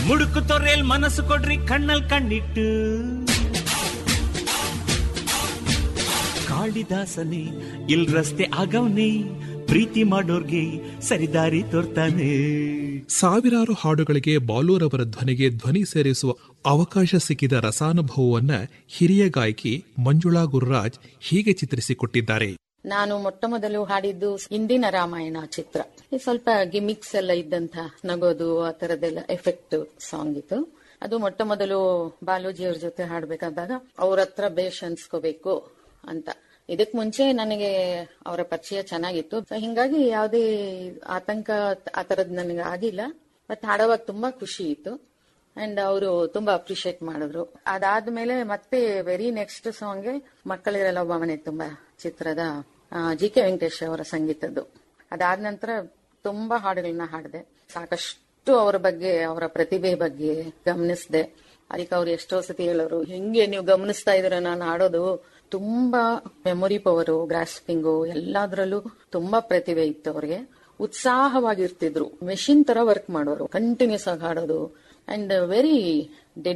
ಮುಡುಕು ತೊರೆಯಲ್ ಮನಸ್ಸು ಕೊಡ್ರಿ ಕಣ್ಣಲ್ ಕಣ್ಣಿಟ್ಟು ಕಾಳಿದಾಸನೇ ಇಲ್ ರಸ್ತೆ ಆಗವ್ನೆ ಪ್ರೀತಿ ಮಾಡೋರ್ಗೆ ಸರಿದಾರಿ ತೋರ್ತಾನೆ ಸಾವಿರಾರು ಹಾಡುಗಳಿಗೆ ಬಾಲೂರವರ ಧ್ವನಿಗೆ ಧ್ವನಿ ಸೇರಿಸುವ ಅವಕಾಶ ಸಿಕ್ಕಿದ ರಸಾನುಭವವನ್ನ ಹಿರಿಯ ಗಾಯಕಿ ಮಂಜುಳಾ ಗುರುರಾಜ್ ಹೀಗೆ ಚಿತ್ರಿಸಿಕೊಟ್ಟಿದ್ದಾರೆ ನಾನು ಮೊಟ್ಟ ಮೊದಲು ಹಾಡಿದ್ದು ಇಂದಿನ ರಾಮಾಯಣ ಚಿತ್ರ ಇದು ಸ್ವಲ್ಪ ಗಿಮಿಕ್ಸ್ ಎಲ್ಲ ಇದ್ದಂತ ನಗೋದು ಆ ತರದೆಲ್ಲ ಎಫೆಕ್ಟ್ ಸಾಂಗ್ ಇತ್ತು ಅದು ಮೊಟ್ಟ ಮೊದಲು ಬಾಲೋಜಿಯವ್ರ ಜೊತೆ ಹಾಡ್ಬೇಕಾದಾಗ ಅವ್ರ ಹತ್ರ ಬೇಷ್ ಅನ್ಸ್ಕೋಬೇಕು ಅಂತ ಇದಕ್ ಮುಂಚೆ ನನಗೆ ಅವರ ಪರಿಚಯ ಚೆನ್ನಾಗಿತ್ತು So ಹಿಂಗಾಗಿ ಯಾವುದೇ ಆತಂಕ ಆ ತರದ್ ನನಗೆ ಆಗಿಲ್ಲ ಬಟ್ ಹಾಡೋವಾಗ ತುಂಬಾ ಖುಷಿ ಇತ್ತು ಅಂಡ್ ಅವರು ತುಂಬಾ ಅಪ್ರಿಶಿಯೇಟ್ ಮಾಡಿದ್ರು ಅದಾದ್ಮೇಲೆ ಮತ್ತೆ ವೆರಿ ನೆಕ್ಸ್ಟ್ ಸಾಂಗ್ಗೆ ಮಕ್ಕಳಿರಲ್ಲ ಒಬ್ಬ ಮನೆ ತುಂಬಾ ಚಿತ್ರದ ಜಿ ಕೆ ವೆಂಕಟೇಶ್ ಅವರ ಸಂಗೀತದ್ದು ಅದಾದ ನಂತರ ತುಂಬಾ ಹಾಡುಗಳನ್ನ ಹಾಡಿದೆ ಸಾಕಷ್ಟು ಅವರ ಬಗ್ಗೆ ಅವರ ಪ್ರತಿಭೆ ಬಗ್ಗೆ ಗಮನಿಸಿದೆ ಅದಕ್ಕೆ ಅವ್ರು ಎಷ್ಟೋ ಸತಿ ಹೇಳೋರು ಹಿಂಗೆ ನೀವು ಗಮನಿಸ್ತಾ ಇದ್ರೆ ನಾನು ಹಾಡೋದು ತುಂಬಾ ಮೆಮೊರಿ ಪವರು ಗ್ರಾಸ್ಪಿಂಗು ಎಲ್ಲಾದ್ರಲ್ಲೂ ತುಂಬಾ ಪ್ರತಿಭೆ ಇತ್ತು ಅವ್ರಿಗೆ ಉತ್ಸಾಹವಾಗಿರ್ತಿದ್ರು ಮೆಷಿನ್ ತರ ವರ್ಕ್ ಮಾಡೋರು ಕಂಟಿನ್ಯೂಸ್ ಆಗಿ ಹಾಡೋದು ಅಂಡ್ ವೆರಿ